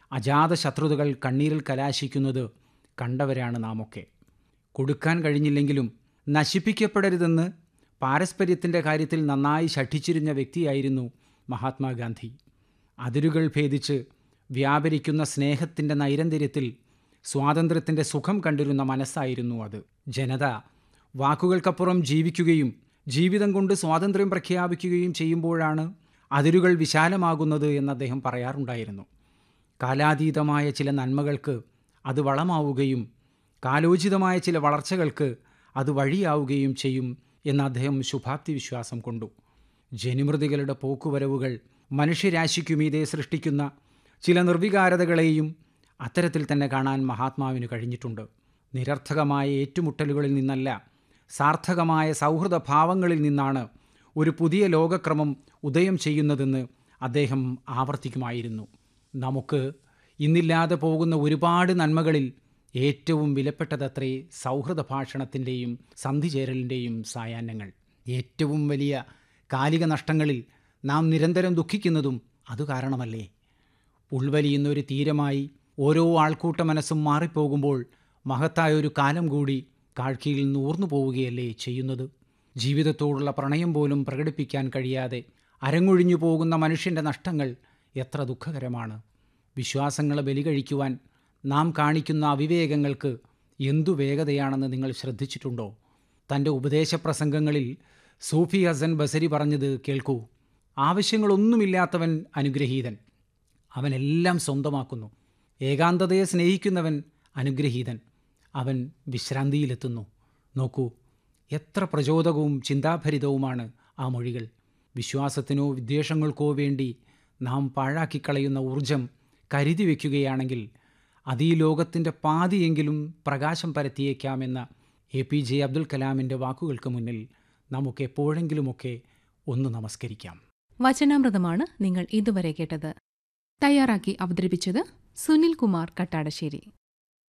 അജാത ശത്രുതകൾ കണ്ണീരിൽ കലാശിക്കുന്നത് കണ്ടവരാണ് നാമൊക്കെ കൊടുക്കാൻ കഴിഞ്ഞില്ലെങ്കിലും നശിപ്പിക്കപ്പെടരുതെന്ന് പാരസ്പര്യത്തിൻ്റെ കാര്യത്തിൽ നന്നായി ശഠിച്ചിരുന്ന വ്യക്തിയായിരുന്നു മഹാത്മാഗാന്ധി അതിരുകൾ ഭേദിച്ച് വ്യാപരിക്കുന്ന സ്നേഹത്തിൻ്റെ നൈരന്തര്യത്തിൽ സ്വാതന്ത്ര്യത്തിൻ്റെ സുഖം കണ്ടിരുന്ന മനസ്സായിരുന്നു അത് ജനത വാക്കുകൾക്കപ്പുറം ജീവിക്കുകയും ജീവിതം കൊണ്ട് സ്വാതന്ത്ര്യം പ്രഖ്യാപിക്കുകയും ചെയ്യുമ്പോഴാണ് അതിരുകൾ വിശാലമാകുന്നത് എന്ന് അദ്ദേഹം പറയാറുണ്ടായിരുന്നു കാലാതീതമായ ചില നന്മകൾക്ക് അത് വളമാവുകയും കാലോചിതമായ ചില വളർച്ചകൾക്ക് അത് വഴിയാവുകയും ചെയ്യും എന്ന് അദ്ദേഹം ശുഭാപ്തി വിശ്വാസം കൊണ്ടു ജനിമൃതികളുടെ പോക്കുവരവുകൾ മനുഷ്യരാശിക്കുമീതെ സൃഷ്ടിക്കുന്ന ചില നിർവികാരതകളെയും അത്തരത്തിൽ തന്നെ കാണാൻ മഹാത്മാവിന് കഴിഞ്ഞിട്ടുണ്ട് നിരർത്ഥകമായ ഏറ്റുമുട്ടലുകളിൽ നിന്നല്ല സാർത്ഥകമായ സൗഹൃദ ഭാവങ്ങളിൽ നിന്നാണ് ഒരു പുതിയ ലോകക്രമം ഉദയം ചെയ്യുന്നതെന്ന് അദ്ദേഹം ആവർത്തിക്കുമായിരുന്നു നമുക്ക് ഇന്നില്ലാതെ പോകുന്ന ഒരുപാട് നന്മകളിൽ ഏറ്റവും വിലപ്പെട്ടതത്രേ സൗഹൃദ ഭാഷണത്തിൻ്റെയും സന്ധിചേരലിൻ്റെയും സായാഹ്നങ്ങൾ ഏറ്റവും വലിയ കാലിക നഷ്ടങ്ങളിൽ നാം നിരന്തരം ദുഃഖിക്കുന്നതും അതു കാരണമല്ലേ ഉൾവലിയുന്ന ഒരു തീരമായി ഓരോ ആൾക്കൂട്ട മനസ്സും മാറിപ്പോകുമ്പോൾ മഹത്തായ ഒരു കാലം കൂടി കാഴ്ചയിൽ നൂർന്നു പോവുകയല്ലേ ചെയ്യുന്നത് ജീവിതത്തോടുള്ള പ്രണയം പോലും പ്രകടിപ്പിക്കാൻ കഴിയാതെ അരങ്ങൊഴിഞ്ഞു പോകുന്ന മനുഷ്യൻ്റെ നഷ്ടങ്ങൾ എത്ര ദുഃഖകരമാണ് വിശ്വാസങ്ങളെ ബലികഴിക്കുവാൻ നാം കാണിക്കുന്ന അവിവേകങ്ങൾക്ക് എന്തു വേഗതയാണെന്ന് നിങ്ങൾ ശ്രദ്ധിച്ചിട്ടുണ്ടോ തൻ്റെ ഉപദേശപ്രസംഗങ്ങളിൽ സൂഫി ഹസൻ ബസരി പറഞ്ഞത് കേൾക്കൂ ആവശ്യങ്ങളൊന്നുമില്ലാത്തവൻ അനുഗ്രഹീതൻ അവനെല്ലാം സ്വന്തമാക്കുന്നു ഏകാന്തതയെ സ്നേഹിക്കുന്നവൻ അനുഗ്രഹീതൻ അവൻ വിശ്രാന്തിയിലെത്തുന്നു നോക്കൂ എത്ര പ്രചോദകവും ചിന്താഭരിതവുമാണ് ആ മൊഴികൾ വിശ്വാസത്തിനോ വിദ്വേഷങ്ങൾക്കോ വേണ്ടി നാം പാഴാക്കിക്കളയുന്ന ഊർജം കരുതി വയ്ക്കുകയാണെങ്കിൽ അത് ഈ ലോകത്തിൻ്റെ പാതിയെങ്കിലും പ്രകാശം പരത്തിയേക്കാമെന്ന എ പി ജെ അബ്ദുൽ കലാമിൻ്റെ വാക്കുകൾക്ക് മുന്നിൽ നമുക്ക് എപ്പോഴെങ്കിലുമൊക്കെ ഒന്ന് നമസ്കരിക്കാം വചനാമൃതമാണ് നിങ്ങൾ ഇതുവരെ കേട്ടത് തയ്യാറാക്കി അവതരിപ്പിച്ചത് സുനിൽ കുമാർ കട്ടാടശ്ശേരി